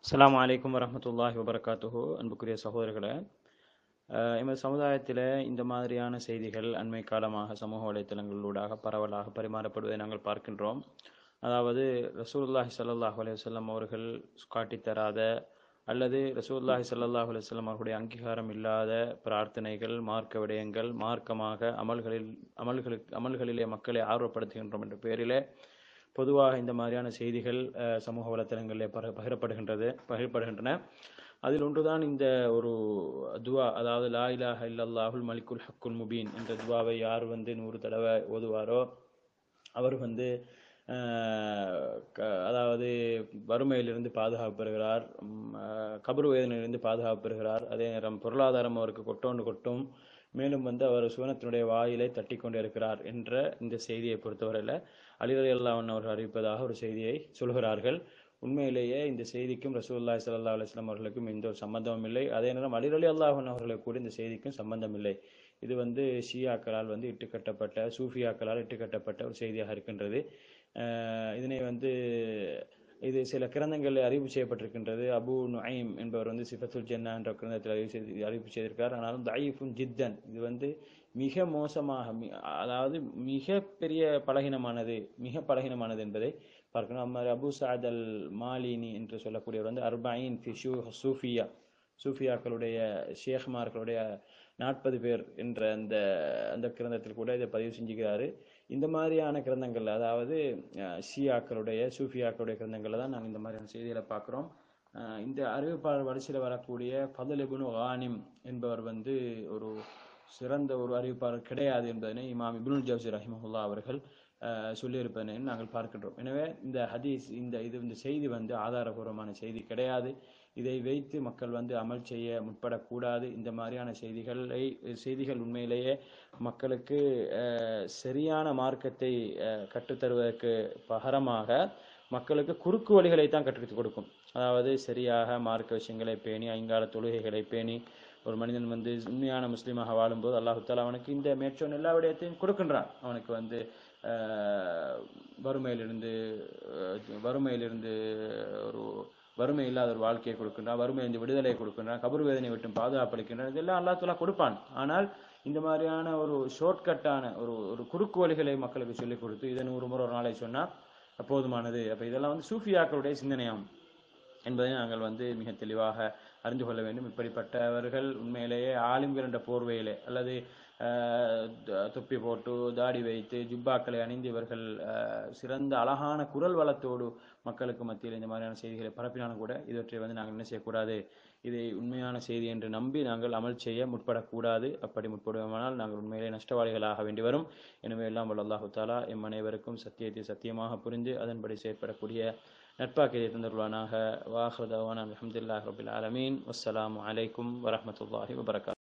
அஸ்ஸலாமு அலைக்கும் வரஹ்மத்துல்லாஹி வபரகாத்துஹு அன்புக்குரிய சகோதரர்களே அஹ் எமது சமுதாயத்தில் இந்த மாதிரியான செய்திகள் அண்மை காலமாக சமூக வலைத்தளங்களூடாக பரவலாக பரிமாறப்படுவதை நாங்கள் பார்க்கின்றோம் அதாவது ரசூலுல்லாஹி ஸல்லல்லாஹு அலைஹி வஸல்லம் அவர்கள் காட்டித் தராத அல்லது ரசூலுல்லாஹி ஸல்லல்லாஹு அலைஹி வஸல்லம் அவர்களுடைய அங்கீகாரம் இல்லாத பிரார்த்தனைகள் மார்க்க விடயங்கள் மார்க்கமாக அமல்களில் அமல்களுக்கு அமல்களிலே மக்களை ஆர்வப்படுத்துகின்றோம் என்ற பெயரிலே பொதுவாக இந்த மாதிரியான செய்திகள் அஹ், சமூக வலைத்தளங்களில் பர பகிரப்படுகின்றது பகிரப்படுகின்றன அதில் ஒன்றுதான் இந்த ஒரு துவா அதாவது லா இலாஹ இல்லல்லாஹுல் மலிக்குல் ஹக்குல் முபீன் என்ற துவாவை யார் வந்து நூறு தடவை ஓதுவாரோ அவர் வந்து அஹ், க- அதாவது வறுமையிலிருந்து பாதுகாப்பு பெறுகிறார் உம், அஹ், கபர் வேதனையிலிருந்து பாதுகாப்பு பெறுகிறார் அதே நேரம் பொருளாதாரம் அவருக்கு கொட்டோண்டு கொட்டும் மேலும் வந்து அவர் சுவனத்தினுடைய வாயிலை தட்டி கொண்டு இருக்கிறார் என்ற இந்த செய்தியை பொறுத்தவரையில் அலிரலி அல்லாஹன் அவர்கள் அறிவிப்பதாக ஒரு செய்தியை சொல்கிறார்கள் உண்மையிலேயே இந்த செய்திக்கும் ரசூலுல்லாஹி ஸல்லல்லாஹு அலைஹி வஸல்லம் அவர்களுக்கும் எந்த ஒரு சம்பந்தமும் இல்லை அதே நேரம் அலிரலி அல்லாஹன் அவர்களுக்கு கூட இந்த செய்திக்கும் சம்பந்தம் இல்லை இது வந்து ஷியாக்களால் வந்து இட்டுக்கட்டப்பட்ட சூஃபியாக்களால் இட்டுக்கட்டப்பட்ட ஒரு செய்தியாக இருக்கின்றது அஹ் இதனை வந்து இது சில கிரந்தங்களில் அறிவு செய்யப்பட்டிருக்கின்றது அபு நுஐம் என்பவர் வந்து சிஃபத்துல் ஜன்னா என்ற கிரந்தத்தில் அறிவு செய்து அறிவிப்பு செய்திருக்கார் ஆனாலும் தயீஃபுன் ஜித்தன் இது வந்து மிக மோசமாக மி- அதாவது மிக பெரிய பலகீனமானது மிக பலகீனமானது என்பதை பார்க்கணும் அது மாதிரி அபு சாத் அல் மாலினி என்று சொல்லக்கூடியவர் வந்து அர்பாயின் ஃபி ஷூ சூஃபியா சூஃபியாக்களுடைய ஷேக்மார்களுடைய நாற்பது பேர் என்ற அந்த அந்த கிரந்தத்தில் கூட இதை பதிவு செஞ்சுக்கிறாரு இந்த மாதிரியான கிரந்தங்கள் அதாவது அஹ், ஷியாக்களுடைய சூஃபியாக்களுடைய கிரந்தங்களில் தான் நாங்கள் இந்த மாதிரியான செய்திகளை பார்க்குறோம் இந்த அறிவிப்பாளர் வரிசையில் வரக்கூடிய ஃபதல் இப்னு கானிம் என்பவர் வந்து ஒரு சிறந்த ஒரு அறிவிப்பாளர் கிடையாது என்பதனை இமாம் இப்னுல் ஜவுசி ரஹிமஹுல்லா அவர்கள் அஹ், சொல்லியிருப்பதனை நாங்கள் பார்க்கின்றோம் எனவே இந்த ஹதீஸ் இந்த இது இந்த செய்தி வந்து ஆதாரபூர்வமான செய்தி கிடையாது இதை வைத்து மக்கள் வந்து அமல் செய்ய முற்படக்கூடாது இந்த மாதிரியான செய்திகளை செய்திகள் உண்மையிலேயே மக்களுக்கு அஹ், சரியான மார்க்கத்தை அஹ், கற்றுத்தருவதற்கு பகரமாக மக்களுக்கு குறுக்கு வழிகளை தான் கற்றுக் கொடுக்கும் அதாவது சரியாக மார்க்க விஷயங்களை பேணி ஐங்கால தொழுகைகளை பேணி ஒரு மனிதன் வந்து உண்மையான முஸ்லீமாக வாழும்போது அல்லாஹு தாலா அவனுக்கு இந்த மேற்சொன் எல்லா விடயத்தையும் கொடுக்கின்றான் அவனுக்கு வந்து அஹ், வறுமையிலிருந்து அஹ், வறுமையிலிருந்து ஒரு வறுமை இல்லாத ஒரு வாழ்க்கையை கொடுக்கின்றான் வறுமையிலிருந்து விடுதலையை கொடுக்கின்றான் கபர் வேதனை விட்டு பாதுகாப்பளிக்கின்றான் இதெல்லாம் அல்லாஹ் தாலா கொடுப்பான் ஆனால் இந்த மாதிரியான ஒரு ஷார்ட்கட்டான ஒரு ஒரு குறுக்கு வழிகளை மக்களுக்கு சொல்லிக் கொடுத்து இதை நூறு முறை ஒரு நாளை சொன்னால் போதுமானது அப்போ இதெல்லாம் வந்து சூஃபியாக்களுடைய சிந்தனையாகும் என்பதை நாங்கள் வந்து மிக தெளிவாக அறிந்து கொள்ள வேண்டும் இப்படிப்பட்டவர்கள் உண்மையிலேயே ஆலிம்கள் என்ற போர்வையிலே அல்லது ஆஹ், த- தொப்பி போட்டு தாடி வைத்து ஜுப்பாக்களை அணிந்து இவர்கள் ஆஹ், சிறந்த அழகான குரல் வளத்தோடு மக்களுக்கு மத்தியில் இந்த மாதிரியான செய்திகளை பரப்பினாலும் கூட இவற்றை வந்து நாங்கள் என்ன செய்யக்கூடாது இதை உண்மையான செய்தி என்று நம்பி நாங்கள் அமல் செய்ய முற்படக்கூடாது அப்படி முற்படுவோமானால் நாங்கள் உண்மையிலே நஷ்டவாளிகளாக வேண்டி வரும் எனவே எல்லாம் வல்ல அல்லாஹு தாலா எம் அனைவருக்கும் சத்தியத்தை சத்தியமாக புரிந்து அதன்படி செயற்படக்கூடிய நட்பாக்கியதை தந்தருவானாக வாஹ்ரதாவான அலமதுல்லாஹ் ரபில் ஆலமீன் வஸ்ஸலாமு அலைக்கும் வரஹ்மத்துல்லாஹி வபரகாத்